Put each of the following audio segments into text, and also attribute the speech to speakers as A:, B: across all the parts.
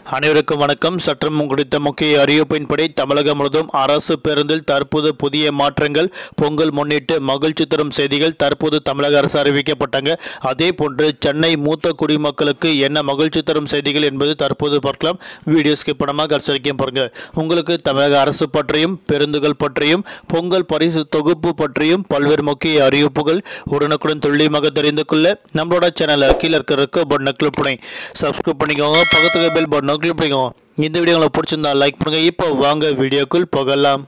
A: அனைவருக்கும் வணக்கம் சற்றம் குறித்த முக்கிய அறிவிப்பின்படி தமிழகம் முழுவதும் அரசு பேருந்தில் தற்போது புதிய மாற்றங்கள் பொங்கல் முன்னிட்டு மகிழ்ச்சி தரும் செய்திகள் தற்போது தமிழக அரசு அறிவிக்கப்பட்டாங்க அதே போன்று சென்னை மூத்த குடிமக்களுக்கு என்ன மகிழ்ச்சி தரும் செய்திகள் என்பது தற்போது பார்க்கலாம் வீடியோ ஸ்கிப் பண்ணாமல் கடைசி வரைக்கும் பாருங்க உங்களுக்கு தமிழக அரசு பற்றியும் பேருந்துகள் பற்றியும் பொங்கல் பரிசு தொகுப்பு பற்றியும் பல்வேறு முக்கிய அறிவிப்புகள் உடனுக்குடன் துல்லியமாக தெரிந்து கொள்ள நம்மளோட சேனலை கீழே இருக்கிற இருக்க பட்டனை கிளிக் பண்ணி சப்ஸ்கிரைப் பண்ணிக்கோங்க பக்கத்துல பெல் பட்டனை கிளிக் பண்ணிக்கோங்க இந்த வீடியோ உங்களுக்கு பிடிச்சிருந்தா லைக் பண்ணுங்க இப்போ வாங்க வீடியோக்குள் போகலாம்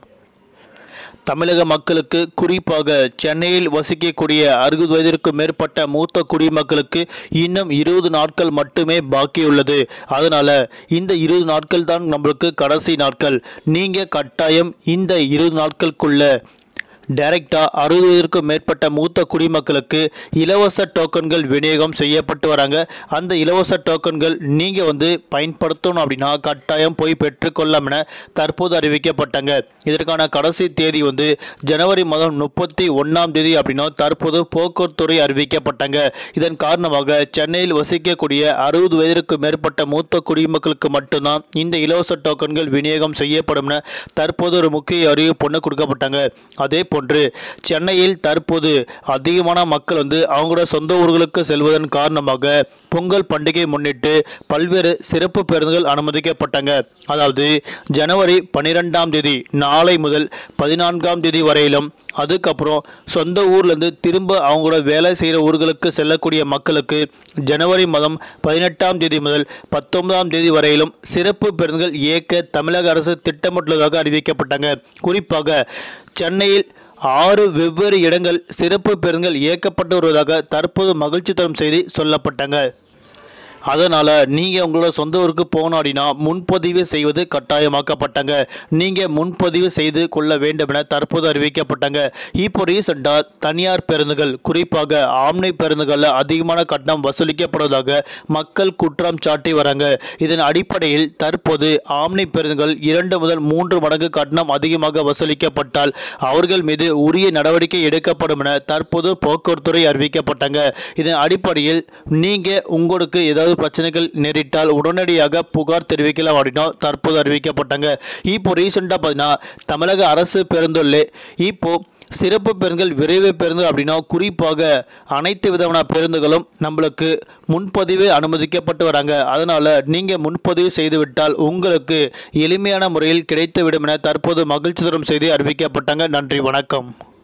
A: தமிழக மக்களுக்கு குறிப்பாக சென்னையில் வசிக்கக்கூடிய அறுபது வயதிற்கு மேற்பட்ட மூத்த குடிமக்களுக்கு இன்னும் இருபது நாட்கள் மட்டுமே பாக்கியுள்ளது அதனால இந்த இருபது நாட்கள் தான் நம்மளுக்கு கடைசி நாட்கள் நீங்க கட்டாயம் இந்த இருபது நாட்களுக்குள்ள டைரக்டாக அறுபதுக்கும் மேற்பட்ட மூத்த குடிமக்களுக்கு இலவச டோக்கன்கள் விநியோகம் செய்யப்பட்டு வராங்க அந்த இலவச டோக்கன்கள் நீங்கள் வந்து பயன்படுத்தணும் அப்படின்னா கட்டாயம் போய் பெற்றுக்கொள்ளலாம் என தற்போது அறிவிக்கப்பட்டாங்க இதற்கான கடைசி தேதி வந்து ஜனவரி மாதம் முப்பத்தி ஒன்றாம் தேதி அப்படின்னா தற்போது போக்குவரத்துறை அறிவிக்கப்பட்டாங்க இதன் காரணமாக சென்னையில் வசிக்கக்கூடிய அறுபது வயதிற்கு மேற்பட்ட மூத்த குடிமக்களுக்கு மட்டும்தான் இந்த இலவச டோக்கன்கள் விநியோகம் செய்யப்படும் என தற்போது ஒரு முக்கிய அறிவிப்பு ஒன்று கொடுக்கப்பட்டாங்க அதே போன்று சென்னையில் தற்போது அதிகமான மக்கள் வந்து அவங்களோட சொந்த ஊர்களுக்கு செல்வதன் காரணமாக பொங்கல் பண்டிகை முன்னிட்டு பல்வேறு சிறப்பு பேருந்துகள் அனுமதிக்கப்பட்டாங்க அதாவது ஜனவரி பன்னிரெண்டாம் தேதி நாளை முதல் பதினான்காம் தேதி வரையிலும் அதுக்கப்புறம் சொந்த ஊர்லேருந்து திரும்ப அவங்களோட வேலை செய்கிற ஊர்களுக்கு செல்லக்கூடிய மக்களுக்கு ஜனவரி மாதம் பதினெட்டாம் தேதி முதல் பத்தொன்பதாம் தேதி வரையிலும் சிறப்பு பேருந்துகள் இயக்க தமிழக அரசு திட்டமிட்டுள்ளதாக அறிவிக்கப்பட்டாங்க குறிப்பாக சென்னையில் ஆறு வெவ்வேறு இடங்கள் சிறப்பு பேருந்துகள் இயக்கப்பட்டு வருவதாக தற்போது மகிழ்ச்சி தரும் செய்தி சொல்லப்பட்டாங்க அதனால் நீங்கள் உங்களோட சொந்த ஊருக்கு போகணும் அப்படின்னா முன்பதிவு செய்வது கட்டாயமாக்கப்பட்டாங்க நீங்கள் முன்பதிவு செய்து கொள்ள வேண்டும் என தற்போது அறிவிக்கப்பட்டாங்க இப்போ ரீசெண்டாக தனியார் பேருந்துகள் குறிப்பாக ஆம்னி பேருந்துகளில் அதிகமான கட்டணம் வசூலிக்கப்படுவதாக மக்கள் குற்றம் சாட்டி வராங்க இதன் அடிப்படையில் தற்போது ஆம்னி பேருந்துகள் இரண்டு முதல் மூன்று மடங்கு கட்டணம் அதிகமாக வசூலிக்கப்பட்டால் அவர்கள் மீது உரிய நடவடிக்கை எடுக்கப்படும் என தற்போது போக்குவரத்துறை அறிவிக்கப்பட்டாங்க இதன் அடிப்படையில் நீங்கள் உங்களுக்கு ஏதாவது பிரச்சனைகள் நேரிட்டால் உடனடியாக புகார் தெரிவிக்கலாம் அப்படின்னா தற்போது அறிவிக்கப்பட்டாங்க இப்போ ரீசெண்டாக பார்த்தீங்கன்னா தமிழக அரசு பேருந்துள்ள இப்போ சிறப்பு பேருந்துகள் விரைவு பேருந்து அப்படின்னா குறிப்பாக அனைத்து விதமான பேருந்துகளும் நம்மளுக்கு முன்பதிவு அனுமதிக்கப்பட்டு வராங்க அதனால் நீங்கள் முன்பதிவு செய்துவிட்டால் உங்களுக்கு எளிமையான முறையில் கிடைத்துவிடும் என தற்போது மகிழ்ச்சி தரும் செய்தி அறிவிக்கப்பட்டாங்க நன்றி வணக்கம்